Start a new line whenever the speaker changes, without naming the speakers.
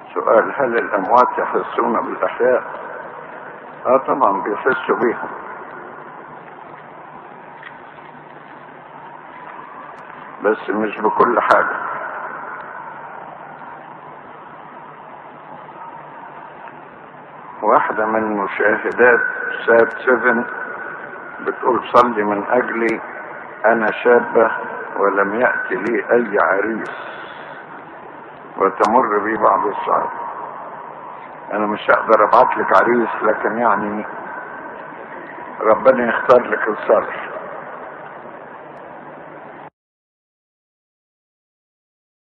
سؤال هل الأموات يحسون بالأحياء؟ اه طبعا بيحسوا بيهم بس مش بكل حاجة واحدة من مشاهدات سات سيفن بتقول صلي من أجلي أنا شابة ولم يأتي لي أي عريس وتمر بي بعض الصعاب أنا مش هقدر أبعت لك عريس لكن يعني ربنا يختار لك الصالح